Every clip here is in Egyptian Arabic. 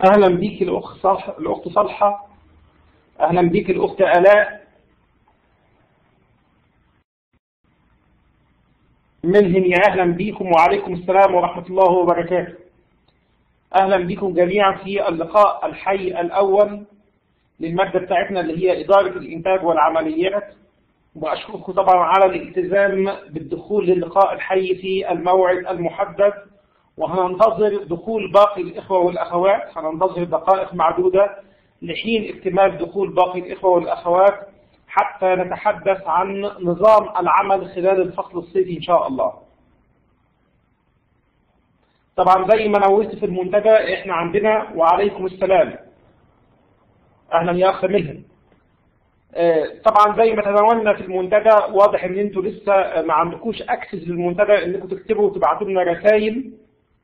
أهلا بيك الأخت صالح الأخت صالحة أهلا بيك الأخت آلاء منهم يا أهلا بيكم وعليكم السلام ورحمة الله وبركاته أهلا بكم جميعا في اللقاء الحي الأول للمادة بتاعتنا اللي هي إدارة الإنتاج والعمليات وأشكركم طبعا على الالتزام بالدخول للقاء الحي في الموعد المحدد وهننتظر دخول باقي الإخوة والأخوات هننتظر دقائق معدودة لحين اكتمال دخول باقي الإخوة والأخوات حتى نتحدث عن نظام العمل خلال الفصل الصيفي إن شاء الله طبعا زي ما نوهت في المنتدى احنا عندنا وعليكم السلام اهلا يا اخ ملهم طبعا زي ما تناولنا في المنتدى واضح ان انتوا لسه ما عندكوش اكسس للمنتدى انكم تكتبوا وتبعتوا لنا رسائل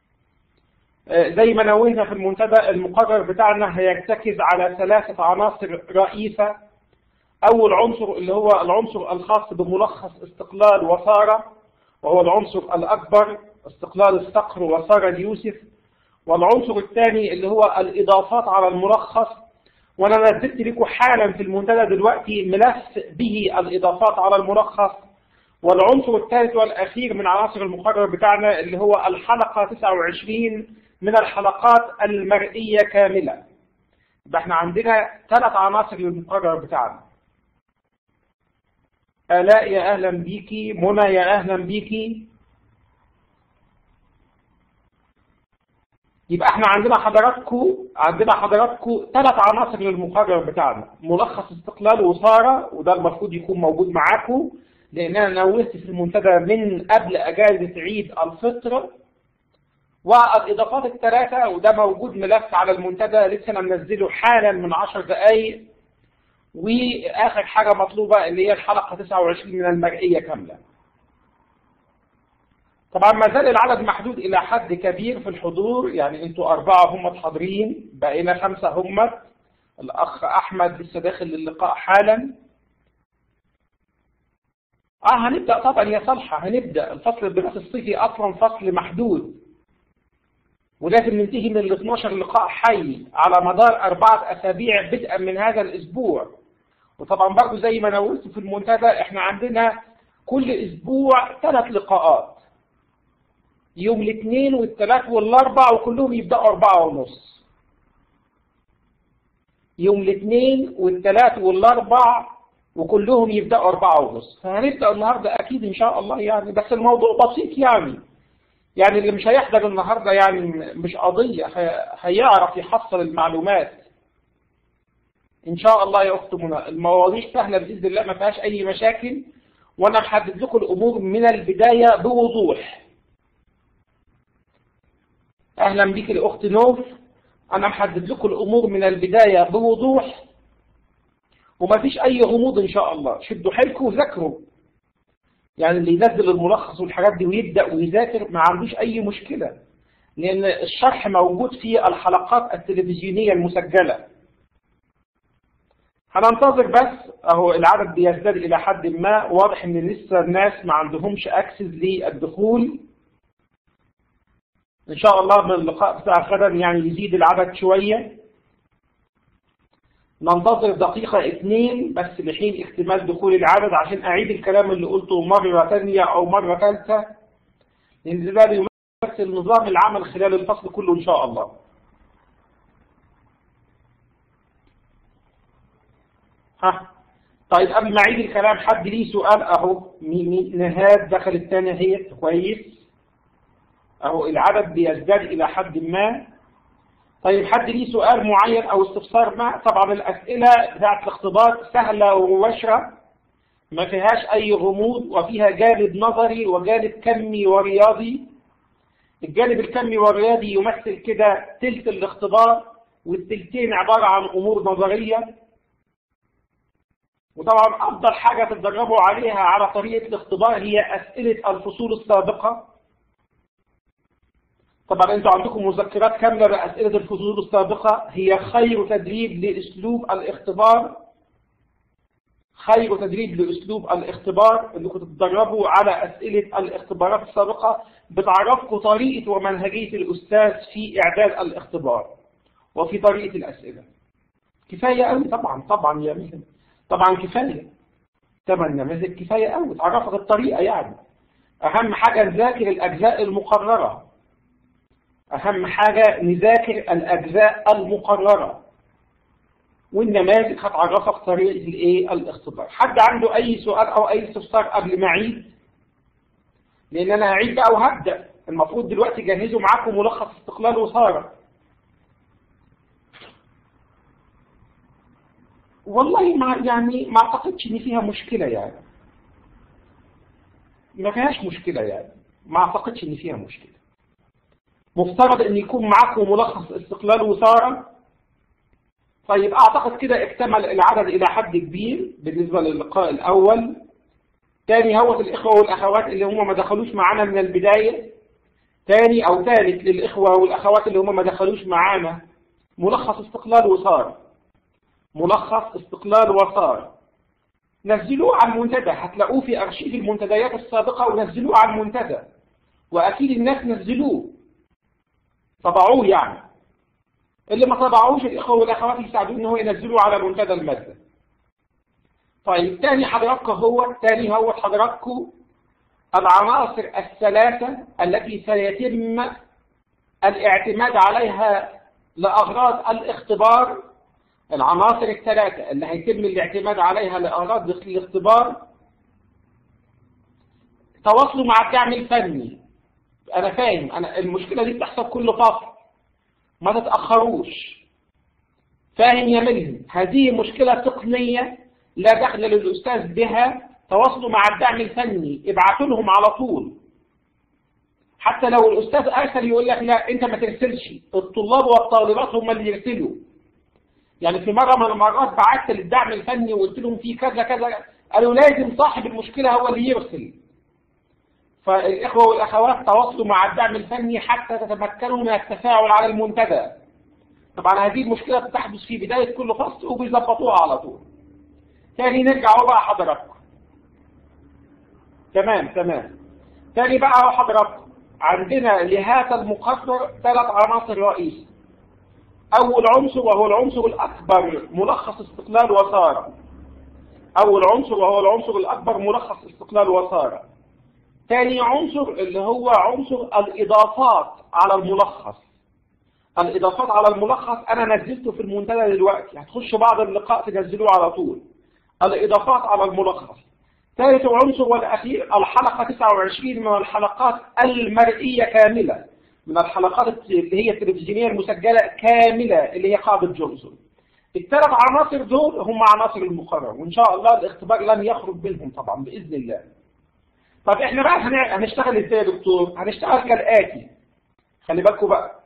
زي ما نوهنا في المنتدى المقرر بتاعنا هيرتكز على ثلاثة عناصر رئيسة أول عنصر اللي هو العنصر الخاص بملخص استقلال وسارة وهو العنصر الأكبر استقلال الصقر وسارة اليوسف والعنصر الثاني اللي هو الإضافات على الملخص وأنا نزلت لكم حالا في المنتدى دلوقتي ملف به الإضافات على الملخص والعنصر الثالث والأخير من عناصر المقرر بتاعنا اللي هو الحلقة 29 من الحلقات المرئية كاملة يبقى احنا عندنا ثلاث عناصر للمقرر بتاعنا آلاء يا أهلا بيكي منى يا أهلا بيكي يبقى احنا عندنا حضراتكم عندنا حضراتكم ثلاث عناصر للمقرر بتاعنا ملخص استقلال وسارة وده المفروض يكون موجود معاكم لان انا نوهت في المنتدى من قبل اجازة عيد الفطر والاضافات الثلاثة وده موجود ملف على المنتدى لسه انا منزله حالا من 10 دقايق واخر حاجة مطلوبة اللي هي الحلقة 29 من المرئية كاملة طبعا ما زال العدد محدود إلى حد كبير في الحضور يعني أنتوا أربعة هم حاضرين بقينا خمسة هم الأخ أحمد لسه داخل اللقاء حالا آه هنبدأ طبعا يا صالحة هنبدأ الفصل الدراسي الصيفي أصلا فصل محدود ولازم ننتهي من ال 12 لقاء حي على مدار أربعة أسابيع بدءا من هذا الأسبوع وطبعا برضه زي ما أنا قلت في المنتدى إحنا عندنا كل أسبوع ثلاث لقاءات يوم الاثنين والثلاث والاربع وكلهم يبداوا أربعة ونص يوم الاثنين والثلاث والاربع وكلهم يبداوا أربعة ونص فهنبدا النهارده اكيد ان شاء الله يعني بس الموضوع بسيط يعني يعني اللي مش هيحضر النهارده يعني مش قضيه هيعرف يحصل المعلومات ان شاء الله يا اخت منى المواضيع سهله باذن الله ما فيهاش اي مشاكل وانا محدد لكم الامور من البدايه بوضوح أهلا بك الأخت نوف أنا محدد لكم الأمور من البداية بوضوح وما فيش أي غموض إن شاء الله شدوا حيلكم وذاكروا يعني اللي ينزل الملخص والحاجات دي ويبدأ ويذاكر ما عندوش أي مشكلة لأن الشرح موجود في الحلقات التلفزيونية المسجلة هننتظر بس أهو العدد بيزداد إلى حد ما واضح إن لسه الناس ما عندهمش أكسس للدخول إن شاء الله من اللقاء بتاع غدا يعني يزيد العدد شوية ننتظر دقيقة اثنين بس لحين اكتمال دخول العدد عشان أعيد الكلام اللي قلته مرة ثانية أو مرة ثالثة لأن ده بيمثل نظام العمل خلال الفصل كله إن شاء الله ها طيب قبل ما أعيد الكلام حد ليه سؤال أهو مين نهاد دخل الثانية هي كويس أهو العدد بيزداد إلى حد ما طيب حد ليه سؤال معين أو استفسار ما طبعا الأسئلة بتاعت الاختبار سهلة ومباشرة ما فيهاش أي غموض وفيها جانب نظري وجانب كمي ورياضي الجانب الكمي والرياضي يمثل كده تلت الاختبار والتلتين عبارة عن أمور نظرية وطبعا أفضل حاجة تتدربوا عليها على طريقة الاختبار هي أسئلة الفصول السابقة طبعا انتوا عندكم مذكرات كاملة بأسئلة الفصول السابقة هي خير تدريب لأسلوب الاختبار خير تدريب لأسلوب الاختبار انكم تتدربوا على أسئلة الاختبارات السابقة بتعرفكم طريقة ومنهجية الأستاذ في إعداد الاختبار وفي طريقة الأسئلة كفاية قوي طبعا طبعا يا مهن طبعا كفاية ثمان نماذج كفاية قوي تعرفك الطريقة يعني أهم حاجة نذاكر الأجزاء المقررة أهم حاجة نذاكر الأجزاء المقررة والنماذج هتعرفك طريقة الايه الاختبار حد عنده أي سؤال أو أي استفسار قبل ما أعيد لأن أنا هعيد بقى وهبدأ المفروض دلوقتي جهزوا معاكم ملخص استقلال وصارة والله ما يعني ما اعتقدش ان فيها مشكلة يعني ما فيهاش مشكلة يعني ما اعتقدش ان فيها مشكلة مفترض ان يكون معاكم ملخص استقلال وصارة طيب اعتقد كده اكتمل العدد الى حد كبير بالنسبة للقاء الاول تاني هو الاخوة والاخوات اللي هم ما دخلوش معانا من البداية تاني او ثالث للاخوة والاخوات اللي هم ما دخلوش معانا ملخص استقلال وصارة ملخص استقلال وصار نزلوه على المنتدى هتلاقوه في أرشيف المنتديات السابقة ونزلوه على المنتدى وأكيد الناس نزلوه طبعوه يعني اللي ما طبعوش الإخوة والأخوات يساعدوه إن هو ينزلوه على منتدى المادة طيب تاني حضراتكم هو تاني هو حضراتكم العناصر الثلاثة التي سيتم الاعتماد عليها لأغراض الاختبار العناصر الثلاثة اللي هيتم الاعتماد عليها لأغراض الاختبار تواصلوا مع الدعم الفني أنا فاهم أنا المشكلة دي بتحصل كل فصل ما تتأخروش فاهم يا ملهم هذه مشكلة تقنية لا دخل للأستاذ بها تواصلوا مع الدعم الفني ابعتوا لهم على طول حتى لو الأستاذ أرسل يقول لك لا أنت ما ترسلش الطلاب والطالبات هم اللي يرسلوا يعني في مرة من المرات بعت للدعم الفني وقلت لهم في كذا كذا قالوا لازم صاحب المشكلة هو اللي يرسل فالإخوة والأخوات تواصلوا مع الدعم الفني حتى تتمكنوا من التفاعل على المنتدى طبعا هذه المشكلة تحدث في بداية كل فصل وبيظبطوها على طول تاني نرجع بقى حضراتكم تمام تمام تاني بقى حضراتكم عندنا لهذا المقرر ثلاث عناصر رئيسية أول عنصر وهو العنصر الأكبر ملخص استقلال وصارة أول عنصر وهو العنصر الأكبر ملخص استقلال وصارة ثاني عنصر اللي هو عنصر الإضافات على الملخص الإضافات على الملخص أنا نزلته في المنتدى دلوقتي هتخش بعض اللقاء تنزلوه على طول الإضافات على الملخص ثالث عنصر والأخير الحلقة 29 من الحلقات المرئية كاملة من الحلقات اللي هي التلفزيونية المسجلة كاملة اللي هي قاعدة جونسون الثلاث عناصر دول هم عناصر المقرر وإن شاء الله الاختبار لن يخرج منهم طبعا بإذن الله طب احنا بقى هنشتغل ازاي يا دكتور هنشتغل كالآتي خلي بالكم بقى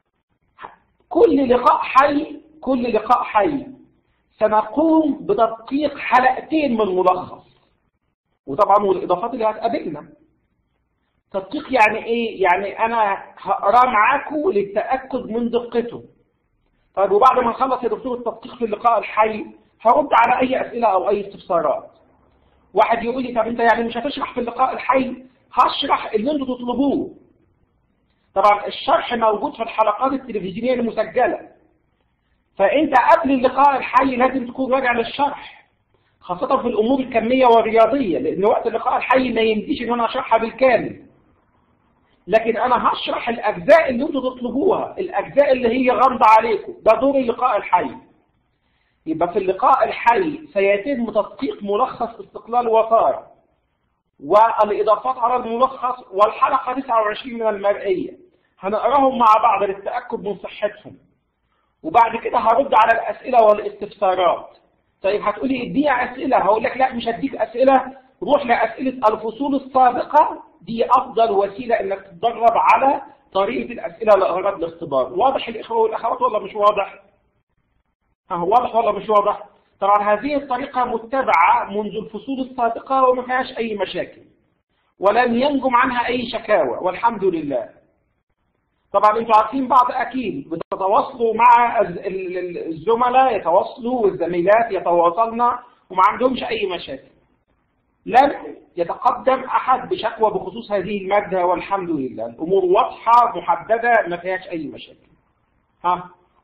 كل لقاء حي كل لقاء حي سنقوم بتدقيق حلقتين من ملخص وطبعا والإضافات اللي هتقابلنا تدقيق يعني ايه يعني انا هقراه معاكم للتاكد من دقته طيب وبعد ما نخلص يا دكتور التدقيق في اللقاء الحي هرد على اي اسئله او اي استفسارات واحد يقول لي طب انت يعني مش هتشرح في اللقاء الحي هشرح اللي انتوا تطلبوه طبعا الشرح موجود في الحلقات التلفزيونيه المسجله فانت قبل اللقاء الحي لازم تكون راجع للشرح خاصة في الأمور الكمية والرياضية لأن وقت اللقاء الحي ما يمديش إن أنا أشرحها بالكامل لكن انا هشرح الاجزاء اللي انتوا تطلبوها الاجزاء اللي هي غامضه عليكم ده دور اللقاء الحي يبقى في اللقاء الحي سيتم تدقيق ملخص استقلال وصار والاضافات على الملخص والحلقه 29 من المرئيه هنقراهم مع بعض للتاكد من صحتهم وبعد كده هرد على الاسئله والاستفسارات طيب هتقولي اديني اسئله هقول لك لا مش هديك اسئله روح لاسئله الفصول السابقه دي أفضل وسيلة إنك تتدرب على طريقة الأسئلة لأغراض الاختبار واضح الإخوة والأخوات ولا مش واضح؟ ها واضح ولا مش واضح؟ طبعا هذه الطريقة متبعة منذ الفصول السابقة وما فيهاش أي مشاكل ولن ينجم عنها أي شكاوى والحمد لله طبعا انتوا عارفين بعض أكيد بتتواصلوا مع الزملاء يتواصلوا والزميلات يتواصلن وما عندهمش أي مشاكل لن يتقدم أحد بشكوى بخصوص هذه المادة والحمد لله الأمور واضحة محددة ما فيهاش أي مشاكل ها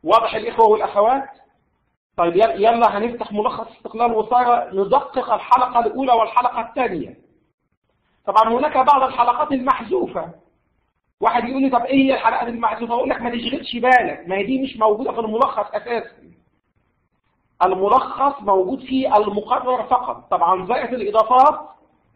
واضح الإخوة والأخوات طيب يلا هنفتح ملخص استقلال وصارة ندقق الحلقة الأولى والحلقة الثانية طبعا هناك بعض الحلقات المحذوفة واحد يقول لي طب ايه هي الحلقات المحذوفة اقول لك ما تشغلش بالك ما هي دي مش موجودة في الملخص اساسا الملخص موجود في المقرر فقط طبعا زائد الاضافات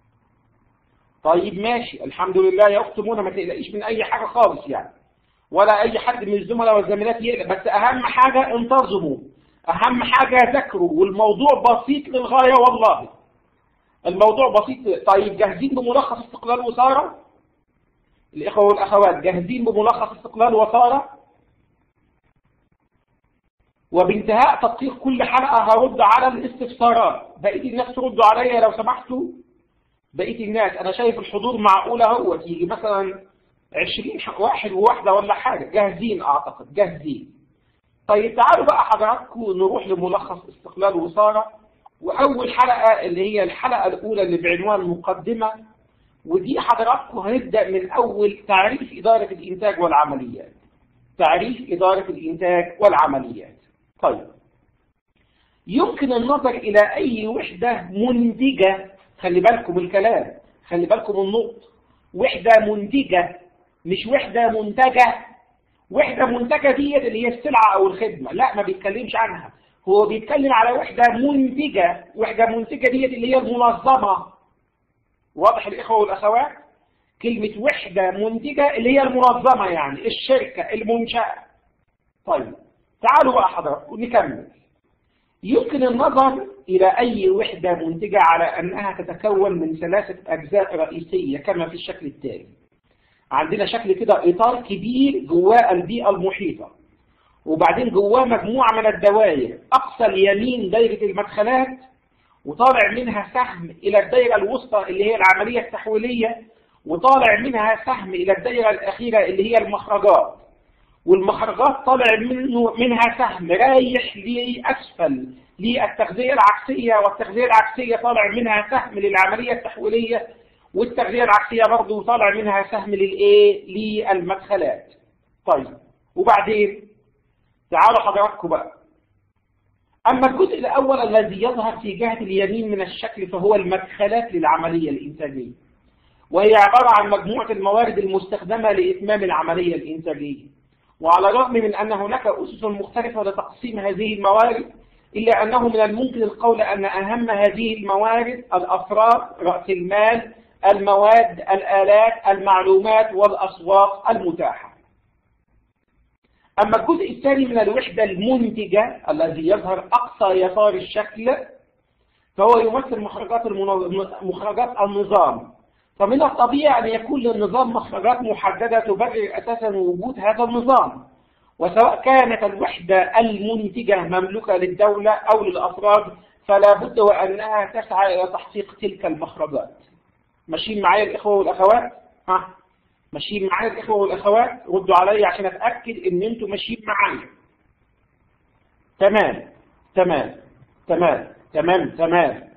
طيب ماشي الحمد لله يا اخت منى ما تقلقيش من اي حاجة خالص يعني ولا اي حد من الزملاء والزميلات يقلق بس اهم حاجة انتظموا اهم حاجة ذاكروا والموضوع بسيط للغاية والله الموضوع بسيط طيب جاهزين بملخص استقلال وصارة الإخوة والأخوات جاهزين بملخص استقلال وصارة وبانتهاء تدقيق كل حلقة هرد على الاستفسارات بقية الناس تردوا عليا لو سمحتوا بقية الناس أنا شايف الحضور معقولة هو يجي مثلا 20 واحد وواحدة ولا حاجة جاهزين أعتقد جاهزين طيب تعالوا بقى حضراتكم نروح لملخص استقلال وصارة وأول حلقة اللي هي الحلقة الأولى اللي بعنوان مقدمة ودي حضراتكم هنبدأ من أول تعريف إدارة الإنتاج والعمليات تعريف إدارة الإنتاج والعمليات طيب يمكن النظر إلى أي وحدة منتجة خلي بالكم الكلام خلي بالكم النقط وحدة منتجة مش وحدة منتجة وحدة منتجة ديت اللي هي السلعة أو الخدمة لا ما بيتكلمش عنها هو بيتكلم على وحدة منتجة وحدة منتجة ديت اللي هي المنظمة واضح الإخوة والأخوات كلمة وحدة منتجة اللي هي المنظمة يعني الشركة المنشأة طيب تعالوا بقى حضراتكم نكمل يمكن النظر إلى أي وحدة منتجة على أنها تتكون من ثلاثة أجزاء رئيسية كما في الشكل التالي عندنا شكل كده إطار كبير جواه البيئة المحيطة وبعدين جواه مجموعة من الدوائر أقصى اليمين دايرة المدخلات وطالع منها سهم إلى الدايرة الوسطى اللي هي العملية التحويلية وطالع منها سهم إلى الدايرة الأخيرة اللي هي المخرجات والمخرجات طالع منه منها سهم رايح لأسفل للتغذية العكسية والتغذية العكسية طالع منها سهم للعملية التحويلية والتغذية العكسية برضه طالع منها سهم للإيه للمدخلات طيب وبعدين تعالوا حضراتكم بقى أما الجزء الأول الذي يظهر في جهة اليمين من الشكل فهو المدخلات للعملية الإنتاجية وهي عبارة عن مجموعة الموارد المستخدمة لإتمام العملية الإنتاجية وعلى الرغم من أن هناك أسس مختلفة لتقسيم هذه الموارد إلا أنه من الممكن القول أن أهم هذه الموارد الأفراد رأس المال المواد الآلات المعلومات والأسواق المتاحة أما الجزء الثاني من الوحدة المنتجة الذي يظهر أقصى يسار الشكل فهو يمثل مخرجات مخرجات النظام فمن الطبيعي أن يكون للنظام مخرجات محددة تبرر أساسا وجود هذا النظام وسواء كانت الوحدة المنتجة مملوكة للدولة أو للأفراد فلا بد وأنها تسعى إلى تحقيق تلك المخرجات ماشيين معايا الإخوة والأخوات ها ماشيين معايا الإخوة والأخوات ردوا عليا عشان أتأكد إن أنتوا ماشيين معايا تمام تمام تمام تمام تمام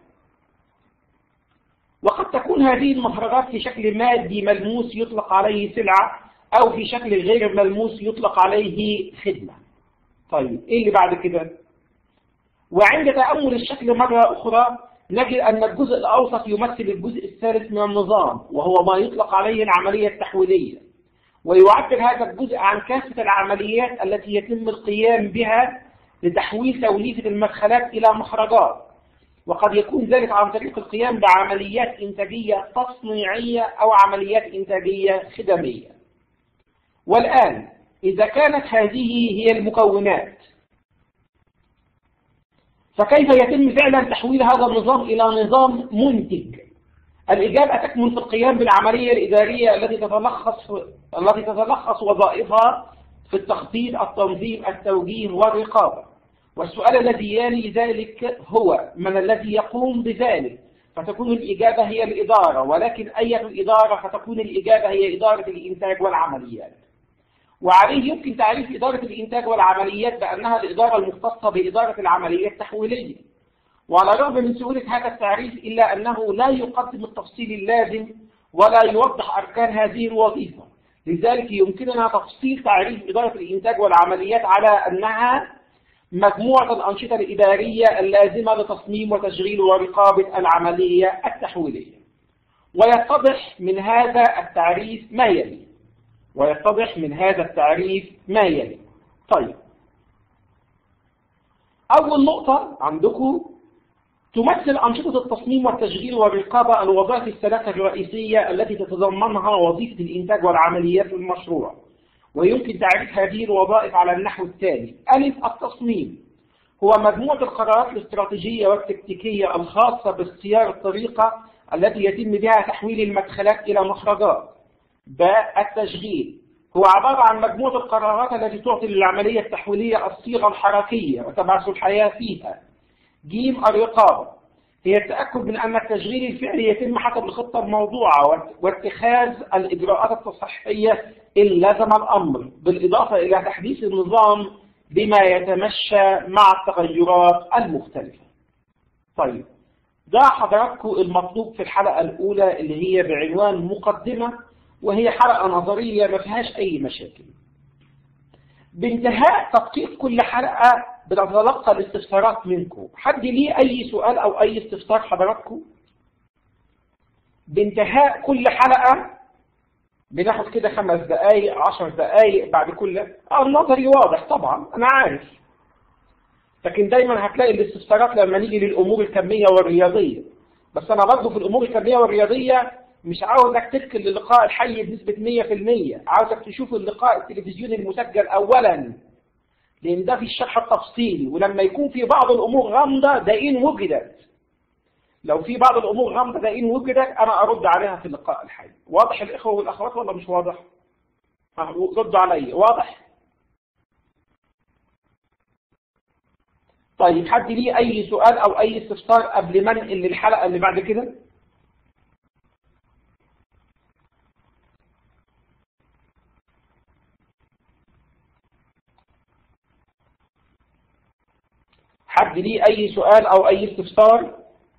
وقد تكون هذه المخرجات في شكل مادي ملموس يطلق عليه سلعة أو في شكل غير ملموس يطلق عليه خدمة طيب إيه اللي بعد كده وعند تأمل الشكل مرة أخرى نجد أن الجزء الأوسط يمثل الجزء الثالث من النظام وهو ما يطلق عليه العملية التحويلية ويعبر هذا الجزء عن كافة العمليات التي يتم القيام بها لتحويل توليفة المدخلات إلى مخرجات وقد يكون ذلك عن طريق القيام بعمليات إنتاجية تصنيعية أو عمليات إنتاجية خدمية والآن إذا كانت هذه هي المكونات فكيف يتم فعلا تحويل هذا النظام إلى نظام منتج الإجابة تكمن في القيام بالعملية الإدارية التي تتلخص التي تتلخص وظائفها في التخطيط التنظيم التوجيه والرقابة والسؤال الذي يلي ذلك هو من الذي يقوم بذلك فتكون الإجابة هي الإدارة ولكن أية الإدارة فتكون الإجابة هي إدارة الإنتاج والعمليات وعليه يمكن تعريف إدارة الإنتاج والعمليات بأنها الإدارة المختصة بإدارة العمليات التحويلية وعلى الرغم من سهولة هذا التعريف إلا أنه لا يقدم التفصيل اللازم ولا يوضح أركان هذه الوظيفة لذلك يمكننا تفصيل تعريف إدارة الإنتاج والعمليات على أنها مجموعة الأنشطة الإدارية اللازمة لتصميم وتشغيل ورقابة العملية التحويلية ويتضح من هذا التعريف ما يلي ويتضح من هذا التعريف ما يلي طيب أول نقطة عندكم تمثل أنشطة التصميم والتشغيل والرقابة الوظائف الثلاثة الرئيسية التي تتضمنها وظيفة الإنتاج والعمليات في المشروع ويمكن تعريف هذه الوظائف على النحو التالي ألف التصميم هو مجموعة القرارات الاستراتيجية والتكتيكية الخاصة باختيار الطريقة التي يتم بها تحويل المدخلات إلى مخرجات باء التشغيل هو عبارة عن مجموعة القرارات التي تعطي للعملية التحويلية الصيغة الحركية وتبعث الحياة فيها جيم الرقابة هي التأكد من أن التشغيل الفعلي يتم حسب الخطة الموضوعة واتخاذ الإجراءات التصحيحية إن لزم الأمر بالإضافة إلى تحديث النظام بما يتمشى مع التغيرات المختلفة طيب ده حضراتكم المطلوب في الحلقة الأولى اللي هي بعنوان مقدمة وهي حلقة نظرية ما فيهاش أي مشاكل بانتهاء تدقيق كل حلقة بنتلقى الاستفسارات منكم حد ليه أي سؤال أو أي استفسار حضراتكم بانتهاء كل حلقة بناخد كده خمس دقايق عشر دقايق بعد كل النظري واضح طبعا أنا عارف لكن دايما هتلاقي الاستفسارات لما نيجي للأمور الكمية والرياضية بس أنا برضه في الأمور الكمية والرياضية مش عاوزك تدخل للقاء الحي بنسبة 100% عاوزك تشوف اللقاء التلفزيوني المسجل أولا لأن ده في الشرح التفصيلي ولما يكون في بعض الأمور غامضة ده إن وجدت لو في بعض الأمور غامضة ده إن وجدت أنا أرد عليها في اللقاء الحي واضح الإخوة والأخوات ولا مش واضح؟ ردوا علي واضح؟ طيب حد ليه أي سؤال أو أي استفسار قبل ما ننقل للحلقة اللي بعد كده؟ حد ليه أي سؤال أو أي استفسار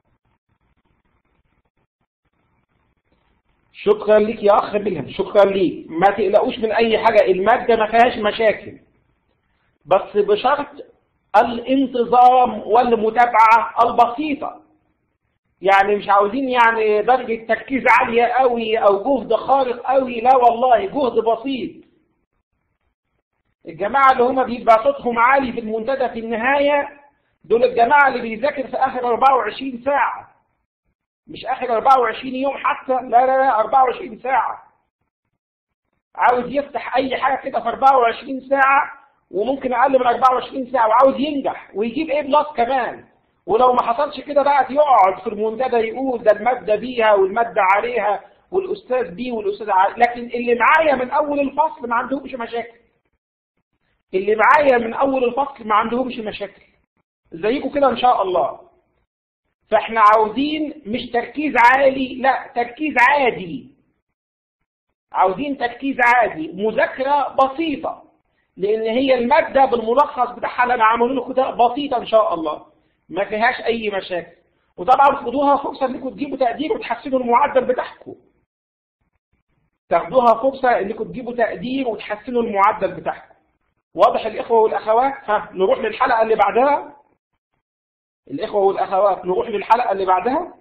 شكرا لك يا أخ بلهم شكرا ليك ما تقلقوش من أي حاجة المادة ما فيهاش مشاكل بس بشرط الانتظام والمتابعة البسيطة يعني مش عاوزين يعني درجة تركيز عالية قوي أو جهد خارق قوي لا والله جهد بسيط الجماعة اللي هم بيبقى صوتهم عالي في المنتدى في النهاية دول الجماعة اللي بيذاكر في آخر 24 ساعة مش آخر 24 يوم حتى لا لا لا 24 ساعة عاوز يفتح أي حاجة كده في 24 ساعة وممكن أقل من 24 ساعة وعاوز ينجح ويجيب إيه بلس كمان ولو ما حصلش كده بقى يقعد في المنتدى يقول ده المادة بيها والمادة عليها والأستاذ بيه والأستاذ عليه لكن اللي معايا من أول الفصل ما عندهمش مشاكل اللي معايا من أول الفصل ما عندهمش مشاكل زيكم كده ان شاء الله فاحنا عاوزين مش تركيز عالي لا تركيز عادي عاوزين تركيز عادي مذاكرة بسيطة لان هي المادة بالملخص بتاعها اللي انا عامله لكم ده بسيطة ان شاء الله ما فيهاش اي مشاكل وطبعا خدوها فرصة انكم تجيبوا تقدير وتحسنوا المعدل بتاعكم تاخدوها فرصة انكم تجيبوا تقدير وتحسنوا المعدل بتاعكم واضح الاخوة والاخوات ها نروح للحلقة اللي بعدها الإخوة والأخوات نروح للحلقة اللي بعدها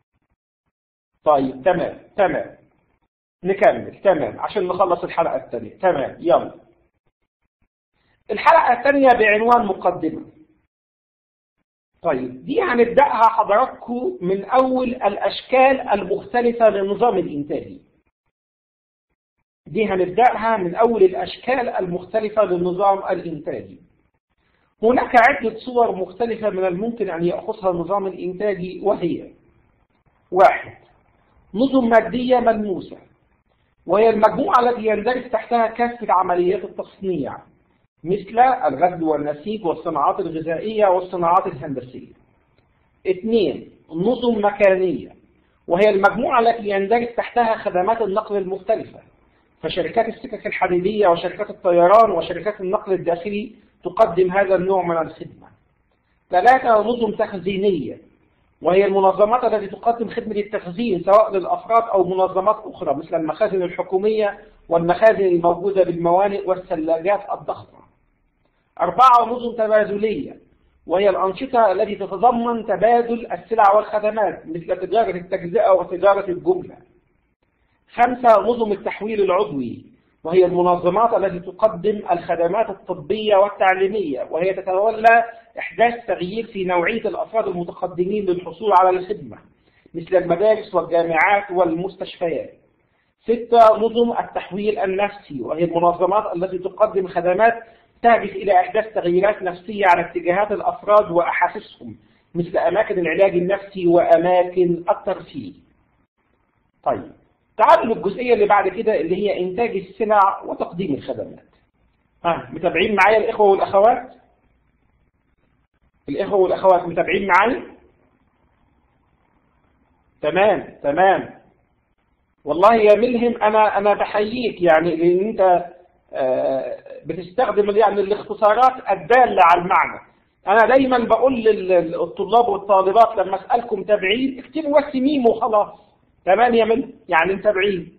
طيب تمام تمام نكمل تمام عشان نخلص الحلقة الثانية تمام يلا الحلقة الثانية بعنوان مقدمة طيب دي هنبدأها حضراتكم من أول الأشكال المختلفة للنظام الإنتاجي دي هنبدأها من أول الأشكال المختلفة للنظام الإنتاجي هناك عدة صور مختلفة من الممكن أن يأخذها النظام الإنتاجي وهي واحد نظم مادية ملموسة وهي المجموعة التي يندرج تحتها كافة عمليات التصنيع مثل الغزل والنسيج والصناعات الغذائية والصناعات الهندسية اثنين نظم مكانية وهي المجموعة التي يندرج تحتها خدمات النقل المختلفة فشركات السكك الحديدية وشركات الطيران وشركات النقل الداخلي تقدم هذا النوع من الخدمة ثلاثة نظم تخزينية وهي المنظمات التي تقدم خدمة التخزين سواء للأفراد أو منظمات أخرى مثل المخازن الحكومية والمخازن الموجودة بالموانئ والثلاجات الضخمة أربعة نظم تبادلية وهي الأنشطة التي تتضمن تبادل السلع والخدمات مثل تجارة التجزئة وتجارة الجملة خمسة نظم التحويل العضوي وهي المنظمات التي تقدم الخدمات الطبية والتعليمية وهي تتولى إحداث تغيير في نوعية الأفراد المتقدمين للحصول على الخدمة مثل المدارس والجامعات والمستشفيات ستة نظم التحويل النفسي وهي المنظمات التي تقدم خدمات تهدف إلى إحداث تغييرات نفسية على اتجاهات الأفراد وأحاسيسهم مثل أماكن العلاج النفسي وأماكن الترفيه طيب تعالوا للجزئية اللي بعد كده اللي هي إنتاج السلع وتقديم الخدمات ها متابعين معايا الإخوة والأخوات الإخوة والأخوات متابعين معايا تمام تمام والله يا ملهم أنا أنا بحييك يعني لأن أنت بتستخدم يعني الاختصارات الدالة على المعنى أنا دايما بقول للطلاب والطالبات لما أسألكم تابعين اكتبوا بس ميم وخلاص تمام يا ملهم يعني متابعين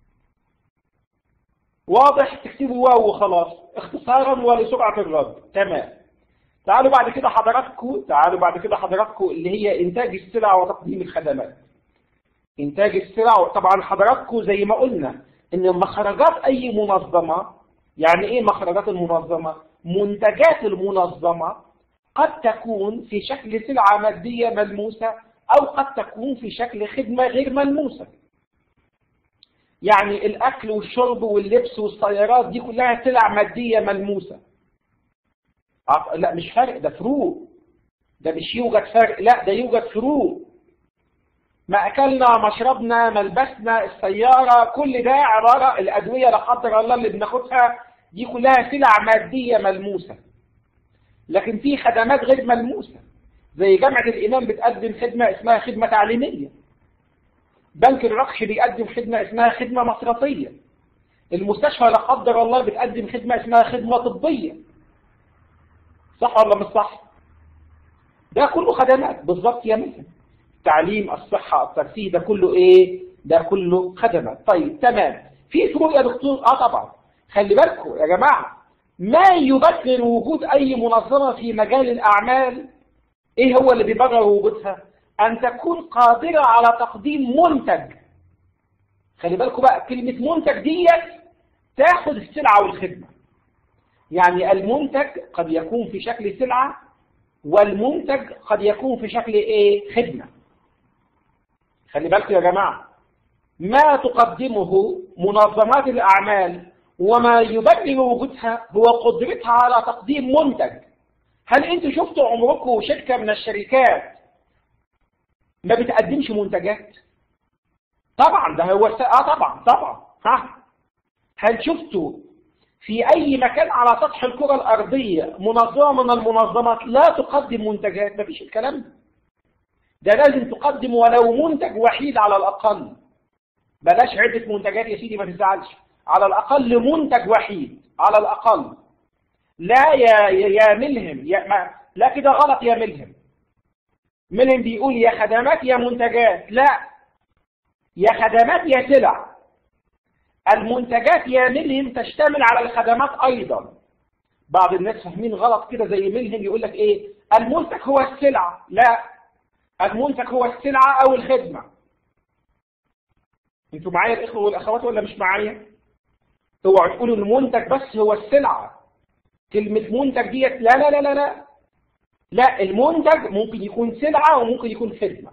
واضح تكتبوا واو وخلاص اختصارا ولسرعة الرد تمام تعالوا بعد كده حضراتكم تعالوا بعد كده حضراتكم اللي هي إنتاج السلع وتقديم الخدمات إنتاج السلع طبعا حضراتكم زي ما قلنا إن مخرجات أي منظمة يعني إيه مخرجات المنظمة؟ منتجات المنظمة قد تكون في شكل سلعة مادية ملموسة أو قد تكون في شكل خدمة غير ملموسة يعني الأكل والشرب واللبس والسيارات دي كلها سلع مادية ملموسة لا مش فرق ده فروق ده مش يوجد فرق لا ده يوجد فروق ما أكلنا ما شربنا ما لبسنا السيارة كل ده عبارة الأدوية لا قدر الله اللي بناخدها دي كلها سلع مادية ملموسة لكن في خدمات غير ملموسة زي جامعة الإمام بتقدم خدمة اسمها خدمة تعليمية بنك الرقش بيقدم خدمة اسمها خدمة مصرفية المستشفى لا قدر الله بتقدم خدمة اسمها خدمة طبية صح ولا مش صح؟ ده كله خدمات بالظبط يا مثل التعليم الصحة الترفيه ده كله ايه ده كله خدمات طيب تمام في فروق يا دكتور اه طبعا خلي بالكم يا جماعة ما يبرر وجود اي منظمة في مجال الاعمال ايه هو اللي بيبرر وجودها ان تكون قادرة على تقديم منتج خلي بالكم بقى كلمة منتج ديت تاخد السلعة والخدمة يعني المنتج قد يكون في شكل سلعة والمنتج قد يكون في شكل ايه خدمة خلي بالكم يا جماعة ما تقدمه منظمات الأعمال وما يبرر وجودها هو قدرتها على تقديم منتج هل انتوا شفتوا عمركم شركة من الشركات ما بتقدمش منتجات طبعا ده هو اه طبعا طبعا ها هل شفتوا في أي مكان على سطح الكرة الأرضية منظمة من المنظمات لا تقدم منتجات ما فيش الكلام ده ده لازم تقدم ولو منتج وحيد على الأقل بلاش عدة منتجات يا سيدي ما تزعلش على الأقل منتج وحيد على الأقل لا يا يا ملهم يا ما لا كده غلط يا ملهم ملهم بيقول يا خدمات يا منتجات لا يا خدمات يا سلع المنتجات يا ملهم تشتمل على الخدمات أيضا بعض الناس فاهمين غلط كده زي ملهم يقول لك إيه المنتج هو السلعة لا المنتج هو السلعة أو الخدمة انتوا معايا الإخوة والأخوات ولا مش معايا اوعوا تقولوا المنتج بس هو السلعة كلمة منتج ديت لا لا لا لا لا لا المنتج ممكن يكون سلعة وممكن يكون خدمة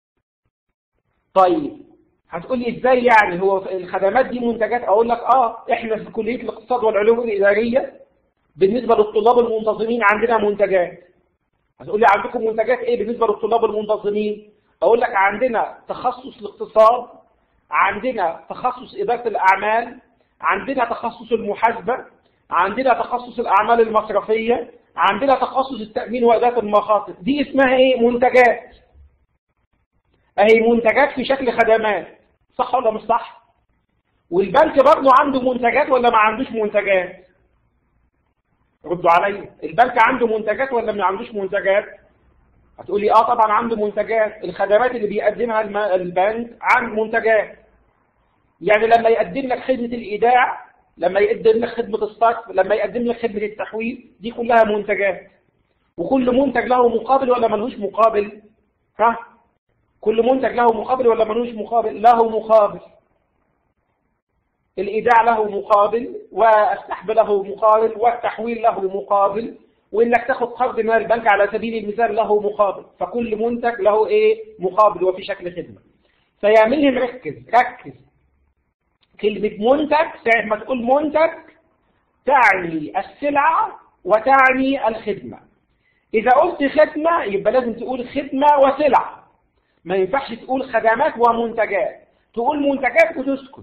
طيب هتقول لي ازاي يعني هو الخدمات دي منتجات اقول لك اه احنا في كلية الاقتصاد والعلوم الادارية بالنسبة للطلاب المنتظمين عندنا منتجات هتقول لي عندكم منتجات ايه بالنسبة للطلاب المنتظمين اقول لك عندنا تخصص الاقتصاد عندنا تخصص إدارة الأعمال عندنا تخصص المحاسبة عندنا تخصص الأعمال المصرفية عندنا تخصص التأمين وإدارة المخاطر دي اسمها ايه منتجات اهي منتجات في شكل خدمات صح ولا مش صح والبنك برضه عنده منتجات ولا ما عندوش منتجات ردوا عليا البنك عنده منتجات ولا ما عندوش منتجات هتقول لي اه طبعا عنده منتجات الخدمات اللي بيقدمها الم- البنك عن منتجات يعني لما يقدم لك خدمة الإيداع لما يقدم لك خدمة الصرف لما يقدم لك خدمة التحويل دي كلها منتجات وكل منتج له مقابل ولا ملهوش مقابل ها كل منتج له مقابل ولا ملوش مقابل له مقابل الإيداع له مقابل والسحب له مقابل والتحويل له مقابل وإنك تاخد قرض من البنك على سبيل المثال له مقابل فكل منتج له إيه مقابل وفي شكل خدمة فيعملهم ركز ركز كلمة منتج ساعة ما تقول منتج تعني السلعة وتعني الخدمة إذا قلت خدمة يبقى لازم تقول خدمة وسلعة ما ينفعش تقول خدمات ومنتجات تقول منتجات وتسكت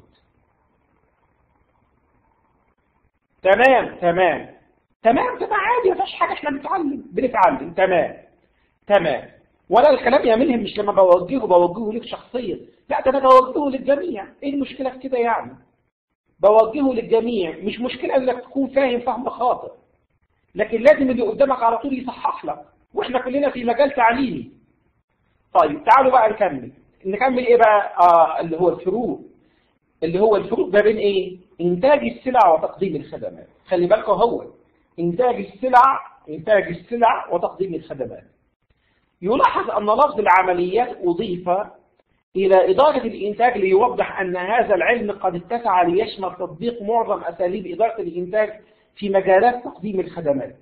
تمام تمام تمام تمام عادي ما فيش حاجة احنا بنتعلم بنتعلم تمام تمام ولا الكلام يا منهم مش لما بوجهه بوجهه لك شخصيا لا ده انا بوجهه للجميع ايه المشكلة في كده يعني بوجهه للجميع مش مشكلة انك تكون فاهم فهم خاطئ لكن لازم اللي قدامك على طول يصحح لك واحنا كلنا في مجال تعليمي طيب تعالوا بقى نكمل نكمل ايه بقى آه اللي هو الفروق اللي هو الفروق ما بين ايه انتاج السلع وتقديم الخدمات خلي بالكم هو انتاج السلع انتاج السلع وتقديم الخدمات يلاحظ ان لفظ العمليات اضيف الى اداره الانتاج ليوضح ان هذا العلم قد اتسع ليشمل تطبيق معظم اساليب اداره الانتاج في مجالات تقديم الخدمات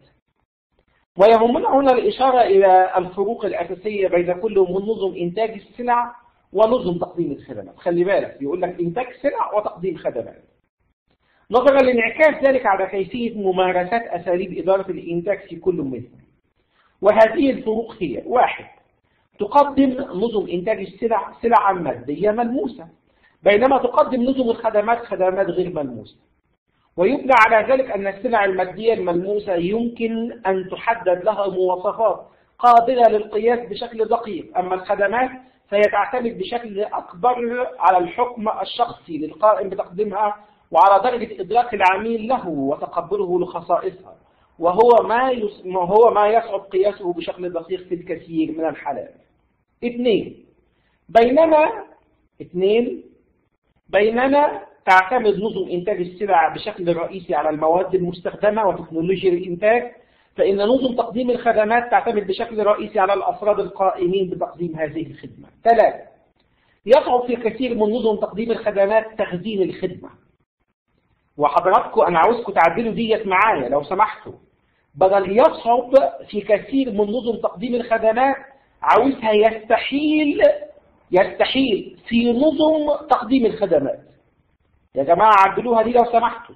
ويهمنا هنا الإشارة إلى الفروق الأساسية بين كل من نظم إنتاج السلع ونظم تقديم الخدمات خلي بالك يقول لك إنتاج سلع وتقديم خدمات نظرا لانعكاس ذلك على كيفية ممارسات أساليب إدارة الإنتاج في كل منهم وهذه الفروق هي واحد تقدم نظم إنتاج السلع سلعا مادية ملموسة بينما تقدم نظم الخدمات خدمات غير ملموسة ويبنى على ذلك أن السلع المادية الملموسة يمكن أن تحدد لها مواصفات قابلة للقياس بشكل دقيق أما الخدمات فهي تعتمد بشكل أكبر على الحكم الشخصي للقائم بتقديمها وعلى درجة إدراك العميل له وتقبله لخصائصها وهو ما يس... هو ما يصعب قياسه بشكل دقيق في الكثير من الحالات. اثنين بينما اثنين بينما تعتمد نظم إنتاج السلع بشكل رئيسي على المواد المستخدمة وتكنولوجيا الإنتاج فإن نظم تقديم الخدمات تعتمد بشكل رئيسي على الأفراد القائمين بتقديم هذه الخدمة ثلاثة يصعب في كثير من نظم تقديم الخدمات تخزين الخدمة وحضراتكم أنا عاوزكم تعدلوا ديت معايا لو سمحتوا بدل يصعب في كثير من نظم تقديم الخدمات عاوزها يستحيل يستحيل في نظم تقديم الخدمات يا جماعة عدلوها دي لو سمحتوا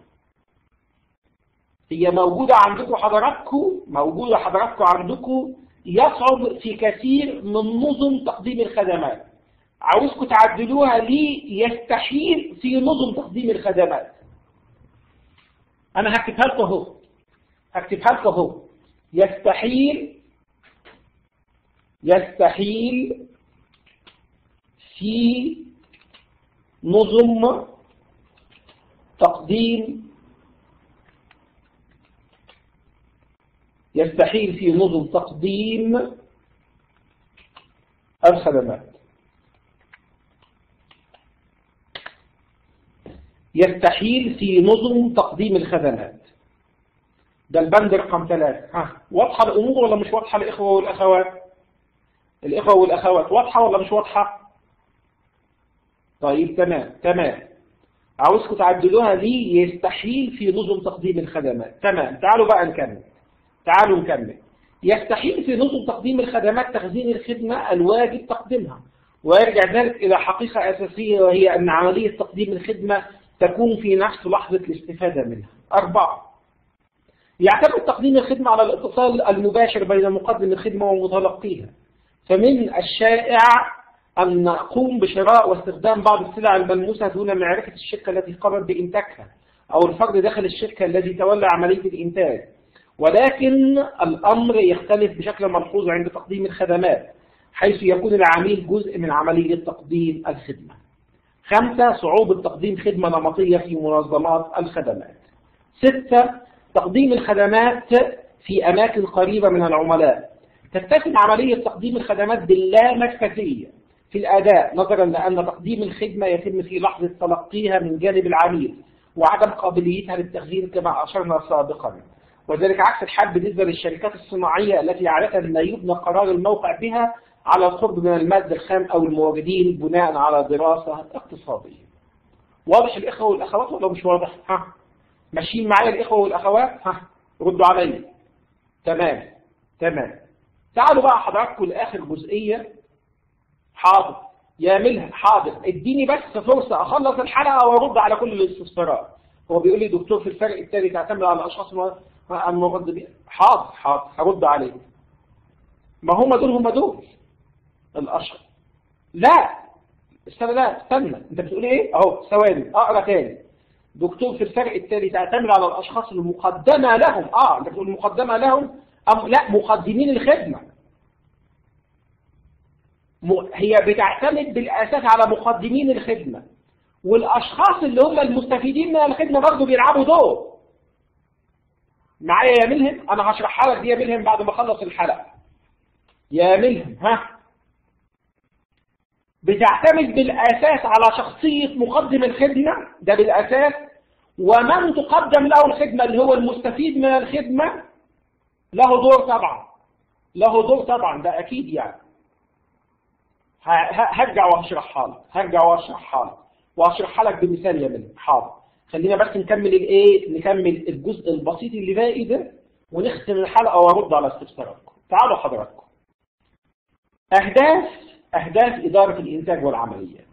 هي موجودة عندكم حضراتكم موجودة حضراتكم عندكم يصعب في كثير من نظم تقديم الخدمات عاوزكم تعدلوها لي يستحيل في نظم تقديم الخدمات أنا هكتبها لكم أهو هكتبها لكم أهو يستحيل يستحيل في نظم تقديم يستحيل في نظم تقديم الخدمات يستحيل في نظم تقديم الخدمات ده البند رقم ثلاثة ها واضحة الأمور ولا مش واضحة الإخوة والأخوات الإخوة والأخوات واضحة ولا مش واضحة طيب تمام تمام عاوزكم تعدلوها لي يستحيل في نظم تقديم الخدمات تمام تعالوا بقى نكمل تعالوا نكمل يستحيل في نظم تقديم الخدمات تخزين الخدمة الواجب تقديمها ويرجع ذلك إلى حقيقة أساسية وهي أن عملية تقديم الخدمة تكون في نفس لحظة الاستفادة منها أربعة يعتمد تقديم الخدمة على الاتصال المباشر بين مقدم الخدمة ومتلقيها فمن الشائع أن نقوم بشراء واستخدام بعض السلع الملموسة دون معرفة الشركة التي قامت بإنتاجها أو الفرد داخل الشركة الذي تولى عملية الإنتاج ولكن الأمر يختلف بشكل ملحوظ عند تقديم الخدمات حيث يكون العميل جزء من عملية تقديم الخدمة خمسة صعوبة تقديم خدمة نمطية في منظمات الخدمات ستة تقديم الخدمات في أماكن قريبة من العملاء تتسم عملية تقديم الخدمات باللامكتفية في الأداء نظرا لأن تقديم الخدمة يتم في لحظة تلقيها من جانب العميل وعدم قابليتها للتخزين كما أشرنا سابقا وذلك عكس الحال بالنسبة للشركات الصناعية التي عادة ما يبنى قرار الموقع بها على القرب من المادة الخام أو الموردين بناء على دراسة اقتصادية واضح الإخوة والأخوات ولا مش واضح؟ ها ماشيين معايا الإخوة والأخوات؟ ها ردوا عليا تمام تمام تعالوا بقى حضراتكم لآخر جزئية حاضر يا ملها حاضر اديني بس فرصة أخلص الحلقة وأرد على كل الاستفسارات هو بيقول لي دكتور في الفرق التالي تعتمد على الأشخاص المرد بها حاضر حاضر هرد عليه ما هم دول هم دول الأشخاص لا استنى لا استنى انت بتقول ايه اهو ثواني اقرا تاني دكتور في الفرق التالي تعتمد على الاشخاص المقدمه لهم اه انت بتقول مقدمه لهم ام لا مقدمين الخدمه هي بتعتمد بالاساس على مقدمين الخدمه والاشخاص اللي هم المستفيدين من الخدمه برضه بيلعبوا دور معايا يا ملهم انا هشرحها لك دي يا ملهم بعد ما اخلص الحلقه يا ملهم ها بتعتمد بالأساس على شخصية مقدم الخدمة ده بالأساس ومن تقدم له الخدمة اللي هو المستفيد من الخدمة له دور طبعا له دور طبعا ده أكيد يعني هرجع وهشرحها لك هرجع وهشرحها لك وهشرحها لك بمثال يا بني حاضر خلينا بس نكمل الايه نكمل الجزء البسيط اللي باقي ده ونختم الحلقة وارد على استفساراتكم تعالوا حضراتكم أهداف أهداف إدارة الإنتاج والعمليات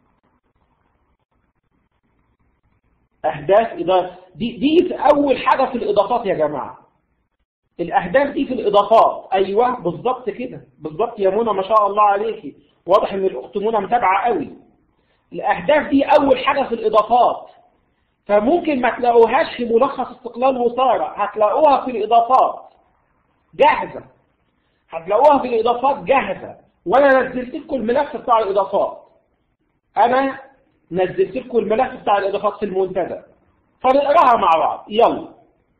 أهداف إدارة دي, دي في أول حاجة في الإضافات يا جماعة الأهداف دي في الإضافات أيوة بالظبط كده بالظبط يا منى ما شاء الله عليكي واضح إن الأخت منى متابعة قوي الأهداف دي أول حاجة في الإضافات فممكن ما تلاقوهاش في ملخص استقلال وصارة هتلاقوها في الإضافات جاهزة هتلاقوها في الإضافات جاهزة وأنا نزلت لكم الملف بتاع الإضافات أنا نزلت لكم الملف بتاع الإضافات في المنتدى فنقراها مع بعض يلا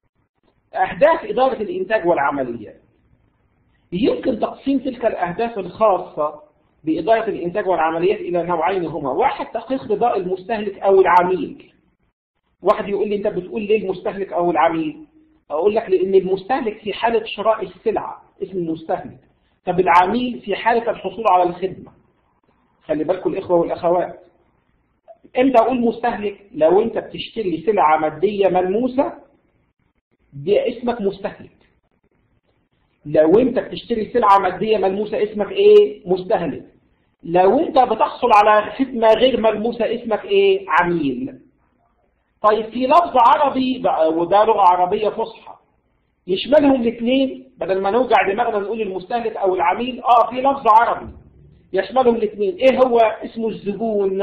أهداف إدارة الإنتاج والعمليات يمكن تقسيم تلك الأهداف الخاصة بإدارة الإنتاج والعمليات إلى نوعين هما واحد تحقيق رضاء المستهلك أو العميل واحد يقول لي أنت بتقول ليه المستهلك أو العميل أقول لك لأن المستهلك في حالة شراء السلعة اسم المستهلك طب العميل في حالة الحصول على الخدمة خلي بالكم الإخوة والأخوات امتى أقول مستهلك لو أنت بتشتري سلعة مادية ملموسة دي اسمك مستهلك لو أنت بتشتري سلعة مادية ملموسة اسمك إيه مستهلك لو أنت بتحصل على خدمة غير ملموسة اسمك إيه عميل طيب في لفظ عربي وده لغة عربية فصحى يشملهم الاثنين بدل ما نوجع دماغنا نقول المستهلك او العميل اه في لفظ عربي يشملهم الاثنين ايه هو اسمه الزبون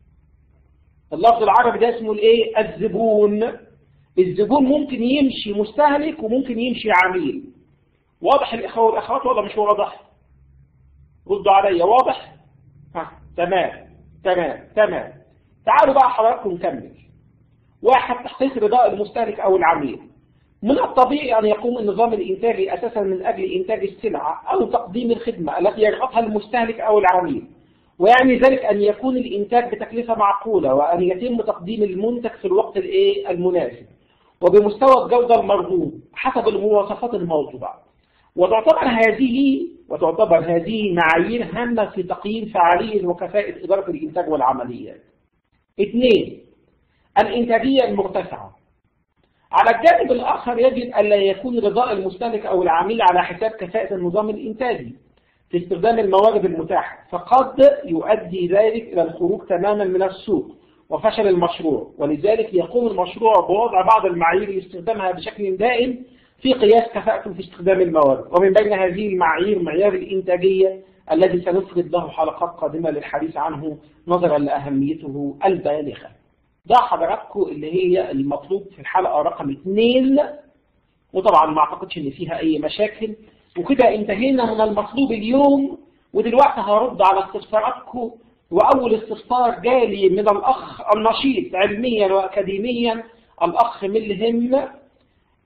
اللفظ العربي ده اسمه الايه الزبون الزبون ممكن يمشي مستهلك وممكن يمشي عميل واضح الاخوه والاخوات ولا مش واضح ردوا عليا واضح ها تمام تمام تمام تعالوا بقى حضراتكم نكمل واحد تحقيق رضاء المستهلك او العميل من الطبيعي أن يقوم النظام الإنتاجي أساسا من أجل إنتاج السلعة أو تقديم الخدمة التي يرغبها المستهلك أو العميل ويعني ذلك أن يكون الإنتاج بتكلفة معقولة وأن يتم تقديم المنتج في الوقت المناسب وبمستوى الجودة المرغوب حسب المواصفات الموضوعة وتعتبر هذه وتعتبر هذه معايير هامة في تقييم فعالية وكفاءة إدارة الإنتاج والعمليات. اثنين الإنتاجية المرتفعة على الجانب الآخر يجب ألا يكون رضاء المستهلك أو العميل على حساب كفاءة النظام الإنتاجي في استخدام الموارد المتاحة فقد يؤدي ذلك إلى الخروج تماما من السوق وفشل المشروع ولذلك يقوم المشروع بوضع بعض المعايير لاستخدامها بشكل دائم في قياس كفاءته في استخدام الموارد ومن بين هذه المعايير معيار الإنتاجية الذي سنفرد له حلقات قادمة للحديث عنه نظرا لأهميته البالغة ده حضراتكم اللي هي المطلوب في الحلقة رقم اثنين وطبعا ما اعتقدش ان فيها اي مشاكل وكده انتهينا من المطلوب اليوم ودلوقتي هرد على استفساراتكم واول استفسار جالي من الاخ النشيط علميا واكاديميا الاخ ملهم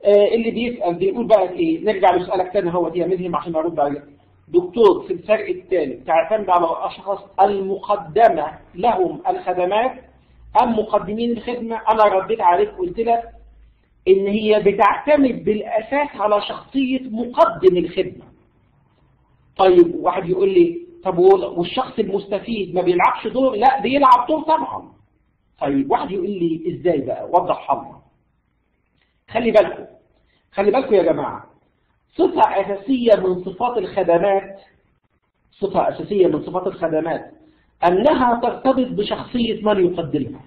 آه اللي بيسأل بيقول بقى ايه نرجع لسؤالك تاني هو دي يا ملهم عشان ارد عليك دكتور في الفرق الثاني تعتمد على الاشخاص المقدمة لهم الخدمات ام مقدمين الخدمة انا رديت عليك قلت لك ان هي بتعتمد بالاساس على شخصية مقدم الخدمة طيب واحد يقول لي طب والشخص المستفيد ما بيلعبش دور لا بيلعب دور طبعا طيب واحد يقول لي ازاي بقى وضح لنا خلي بالكم خلي بالكم يا جماعة صفة أساسية من صفات الخدمات صفة أساسية من صفات الخدمات أنها ترتبط بشخصية من يقدمها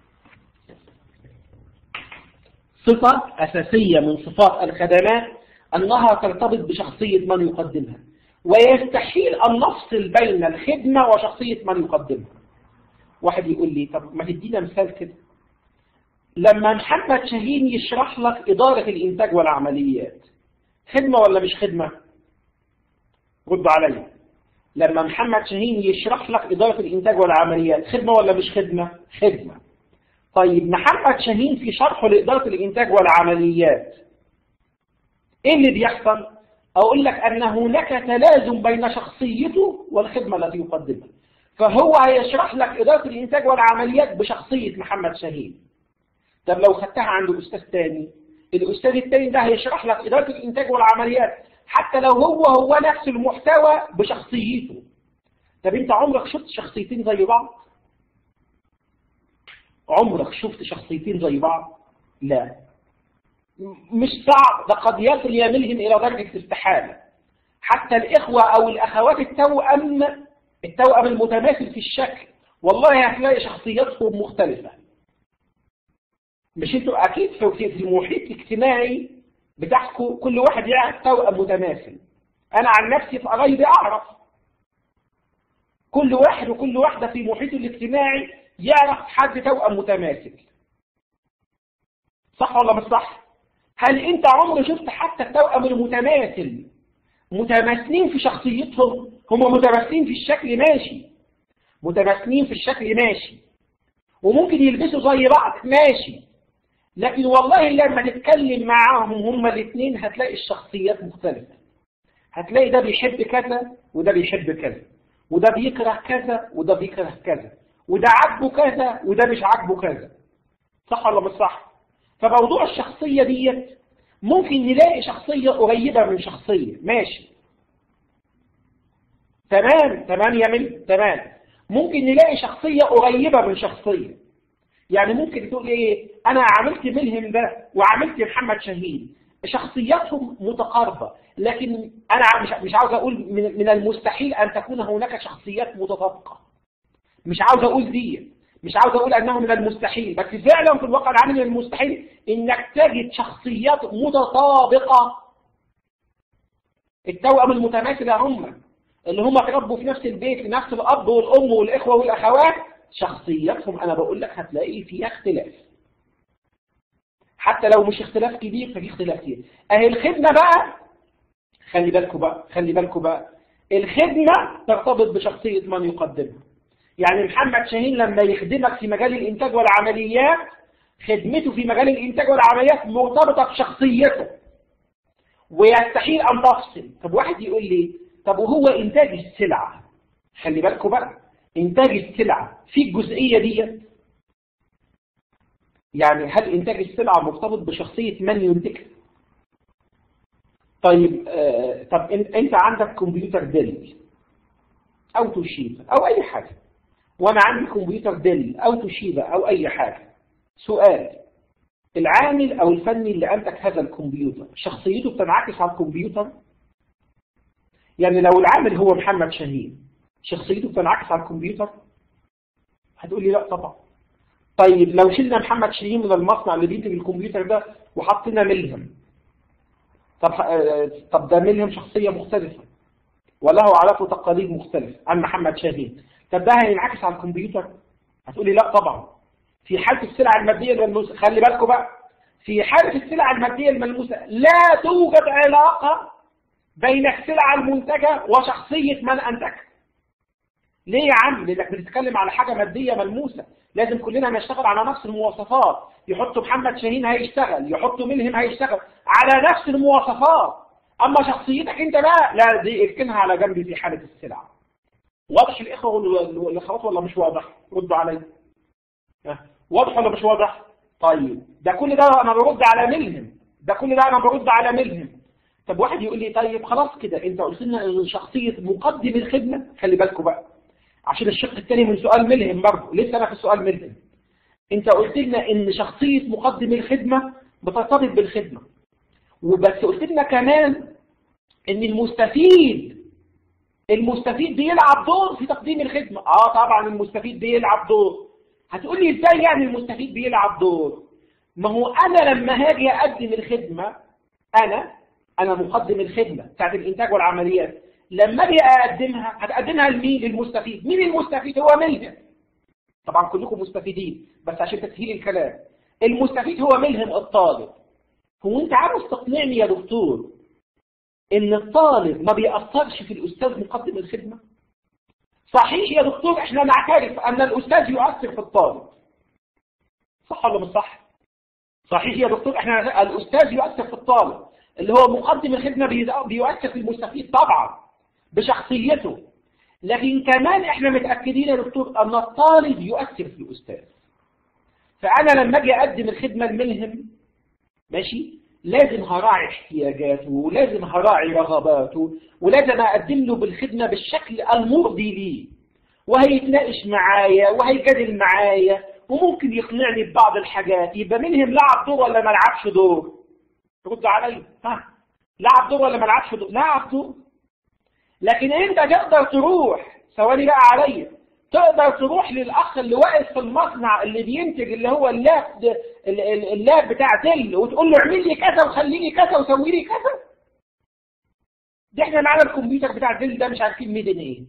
صفة أساسية من صفات الخدمات أنها ترتبط بشخصية من يقدمها ويستحيل أن نفصل بين الخدمة وشخصية من يقدمها واحد يقول لي طب ما تدينا مثال كده لما محمد شاهين يشرح لك إدارة الإنتاج والعمليات خدمة ولا مش خدمة رد عليا لما محمد شاهين يشرح لك إدارة الإنتاج والعمليات خدمة ولا مش خدمة خدمة طيب محمد شاهين في شرحه لإدارة الإنتاج والعمليات إيه اللي بيحصل أقول لك أن هناك تلازم بين شخصيته والخدمة التي يقدمها فهو هيشرح لك إدارة الإنتاج والعمليات بشخصية محمد شاهين طب لو خدتها عند أستاذ تاني الأستاذ التاني ده هيشرح لك إدارة الإنتاج والعمليات حتى لو هو هو نفس المحتوى بشخصيته طب أنت عمرك شفت شخصيتين زي بعض؟ عمرك شفت شخصيتين زي بعض؟ لا مش صعب ده قد يصل يميلهم إلى درجة الاستحالة حتى الإخوة أو الأخوات التوأم التوأم المتماثل في الشكل والله هتلاقي شخصياتهم مختلفة مش انتوا اكيد في المحيط الاجتماعي بتاعكم كل واحد يعرف توأم متماثل انا عن نفسي في قرايبي اعرف كل واحد وكل واحدة في محيطه الاجتماعي يعرف حد توأم متماثل صح ولا مش صح هل انت عمر شفت حتى التوأم المتماثل متماثلين في شخصيتهم هم متماثلين في الشكل ماشي متماثلين في الشكل ماشي وممكن يلبسوا زي بعض ماشي لكن والله لما تتكلم معاهم هما الاثنين هتلاقي الشخصيات مختلفة هتلاقي ده بيحب كذا وده بيحب كذا وده بيكره كذا وده بيكره كذا وده عاجبه كذا وده مش عاجبه كذا صح ولا مش صح فموضوع الشخصية ديت ممكن نلاقي شخصية قريبة من شخصية ماشي تمام تمام يا من تمام ممكن نلاقي شخصية قريبة من شخصية يعني ممكن تقول ايه انا عملت ملهم ده وعملت محمد شاهين شخصياتهم متقاربة لكن انا مش مش عاوز اقول من, من المستحيل ان تكون هناك شخصيات متطابقة مش عاوز اقول دي مش عاوز اقول انه من المستحيل بس فعلا في الواقع العام من المستحيل انك تجد شخصيات متطابقة التوأم المتماثلة هم اللي هم تربوا في نفس البيت لنفس الاب والام والاخوة والاخوات شخصياتهم انا بقول لك هتلاقي فيها اختلاف حتى لو مش اختلاف كبير ففي اختلاف كتير اهي الخدمة بقى خلي بالكم بقى خلي بالكم بقى الخدمة ترتبط بشخصية من يقدمها يعني محمد شاهين لما يخدمك في مجال الانتاج والعمليات خدمته في مجال الانتاج والعمليات مرتبطة بشخصيته ويستحيل ان تفصل طب واحد يقول لي طب وهو انتاج السلعة خلي بالكم بقى انتاج السلعة في الجزئية دي يعني هل انتاج السلعة مرتبط بشخصية من ينتجها طيب آه طب انت عندك كمبيوتر ديل او توشيبا او اي حاجة وانا عندي كمبيوتر ديل او توشيبا او اي حاجة سؤال العامل او الفني اللي انتج هذا الكمبيوتر شخصيته بتنعكس على الكمبيوتر يعني لو العامل هو محمد شاهين شخصيته بتنعكس على الكمبيوتر هتقول لي لا طبعا طيب لو شلنا محمد شاهين من المصنع اللي بينتج الكمبيوتر ده وحطينا ملهم طب طب ده ملهم شخصية مختلفة وله عادات وتقاليد مختلفة عن محمد شاهين طب ده هينعكس على الكمبيوتر هتقولي لا طبعا في حالة السلع المادية الملموسة خلي بالكم بقى في حالة السلع المادية الملموسة لا توجد علاقة بين السلعة المنتجة وشخصية من أنتجها ليه يا عم لانك بتتكلم على حاجة مادية ملموسة لازم كلنا نشتغل على نفس المواصفات يحطوا محمد شاهين هيشتغل يحطوا ملهم هيشتغل على نفس المواصفات اما شخصيتك انت لا لا دي اركنها على جنب في حاله السلع واضح الاخوه والاخوات ولا مش واضح ردوا علي واضح ولا مش واضح طيب ده كل ده انا برد على ملهم ده كل ده انا برد على ملهم طب واحد يقول لي طيب خلاص كده انت قلت لنا ان شخصيه مقدم الخدمه خلي بالكم بقى عشان الشق الثاني من سؤال ملهم برضه لسه انا في السؤال ملهم انت قلت لنا ان شخصيه مقدم الخدمه بترتبط بالخدمه وبس قلت لنا كمان ان المستفيد المستفيد بيلعب دور في تقديم الخدمه اه طبعا المستفيد بيلعب دور هتقول لي ازاي يعني المستفيد بيلعب دور ما هو انا لما هاجي اقدم الخدمه انا انا مقدم الخدمه بتاعت الانتاج والعمليات لما اجي اقدمها هتقدمها لمين للمستفيد مين المستفيد هو ملهم طبعا كلكم مستفيدين بس عشان تسهيل الكلام المستفيد هو ملهم الطالب هو انت عاوز تقنعني يا دكتور ان الطالب ما بيأثرش في الاستاذ مقدم الخدمه صحيح يا دكتور احنا نعترف ان الاستاذ يؤثر في الطالب صح ولا مش صح صحيح يا دكتور احنا الاستاذ يؤثر في الطالب اللي هو مقدم الخدمه بيؤثر في المستفيد طبعا بشخصيته لكن كمان احنا متاكدين يا دكتور ان الطالب يؤثر في الاستاذ فانا لما اجي اقدم الخدمه الملهم ماشي لازم هراعي احتياجاته ولازم هراعي رغباته ولازم اقدم له بالخدمه بالشكل المرضي ليه وهيتناقش معايا وهيجادل معايا وممكن يقنعني ببعض الحاجات يبقى منهم لعب دور ولا ما لعبش دور رد عليا ها لعب دور ولا ما لعبش دور لعب دور لكن انت تقدر تروح ثواني بقى عليا تقدر تروح للاخ اللي واقف في المصنع اللي بينتج اللي هو اللاب اللاب بتاع دل وتقول له اعمل لي كذا وخليني كذا وسوي لي كذا دي احنا معانا الكمبيوتر بتاع دل ده مش عارفين ميدن ايه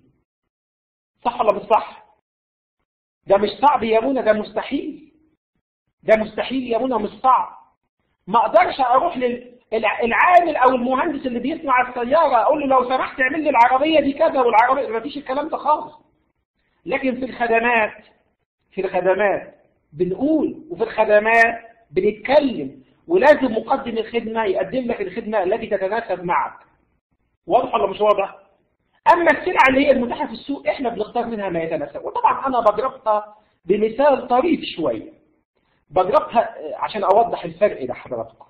صح ولا مش صح ده مش صعب يا منى ده مستحيل ده مستحيل يا منى مش صعب ما اقدرش اروح للعامل او المهندس اللي بيصنع السياره اقول له لو سمحت اعمل لي العربيه دي كذا والعربيه ما فيش الكلام ده خالص لكن في الخدمات في الخدمات بنقول وفي الخدمات بنتكلم ولازم مقدم الخدمة يقدم لك الخدمة التي تتناسب معك واضح ولا مش واضح؟ أما السلعة اللي هي المتاحة في السوق إحنا بنختار منها ما يتناسب وطبعا أنا بضربها بمثال طريف شوية بضربها عشان أوضح الفرق ده حضراتكم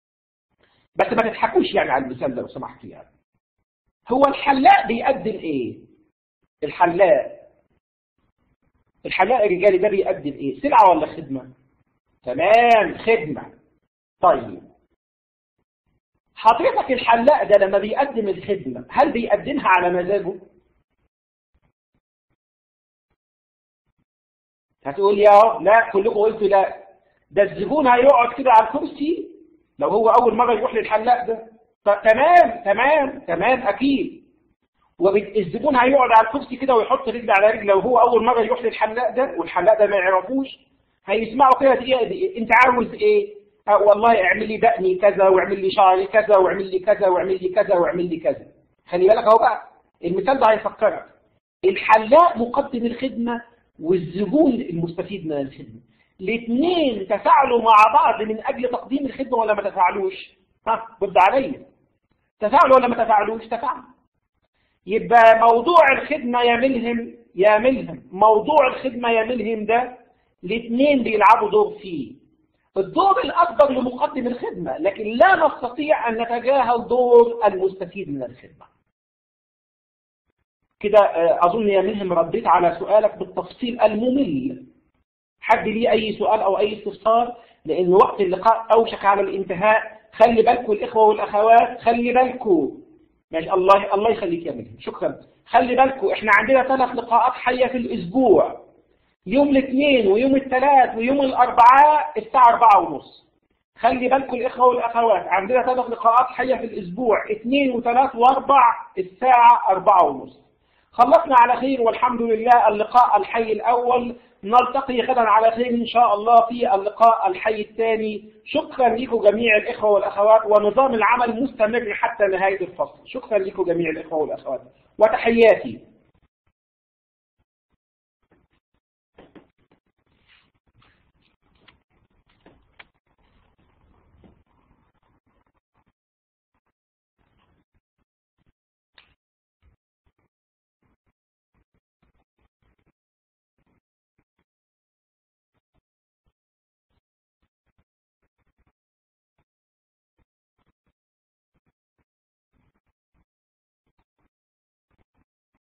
بس ما تضحكوش يعني على المثال ده لو سمحتوا يعني هو الحلاق بيقدم إيه؟ الحلاق الحلاق الرجالي ده بيقدم ايه سلعة ولا خدمة تمام خدمة طيب حضرتك الحلاق ده لما بيقدم الخدمة هل بيقدمها على مزاجه هتقول يا لا كلكم قلتوا لا ده الزبون هيقعد كده على الكرسي لو هو اول مرة يروح للحلاق ده تمام تمام تمام اكيد والزبون هيقعد على الكرسي كده ويحط رجل على رجل لو هو اول مره يروح للحلاق ده والحلاق ده ما يعرفوش هيسمعوا كده دقيقه دقيقه انت عاوز ايه؟ أه والله اعمل لي دقني كذا واعمل لي شعري كذا واعمل لي كذا واعمل لي كذا واعمل لي كذا خلي بالك اهو بقى المثال ده هيفكرك الحلاق مقدم الخدمه والزبون المستفيد من الخدمه الاثنين تفاعلوا مع بعض من اجل تقديم الخدمه ولا ما تفاعلوش؟ ها رد عليا تفاعلوا ولا ما تفاعلوش؟ تفاعلوا يبقى موضوع الخدمة يا ملهم يا ملهم موضوع الخدمة يا ملهم ده الاثنين بيلعبوا دور فيه الدور الأكبر لمقدم الخدمة لكن لا نستطيع أن نتجاهل دور المستفيد من الخدمة كده أظن يا ملهم رديت على سؤالك بالتفصيل الممل حد ليه أي سؤال أو أي استفسار لأن وقت اللقاء أوشك على الانتهاء خلي بالكم الإخوة والأخوات خلي بالكم ماشي الله الله يخليك يا ملهم شكرا خلي بالكم احنا عندنا ثلاث لقاءات حيه في الاسبوع يوم الاثنين ويوم الثلاث ويوم الاربعاء الساعه أربعة ونص خلي بالكم الاخوه والاخوات عندنا ثلاث لقاءات حيه في الاسبوع اثنين وثلاث واربع الساعه أربعة ونص خلصنا على خير والحمد لله اللقاء الحي الاول نلتقي غدا على خير إن شاء الله في اللقاء الحي الثاني شكرا لكم جميع الإخوة والأخوات ونظام العمل مستمر حتى نهاية الفصل شكرا لكم جميع الإخوة والأخوات وتحياتي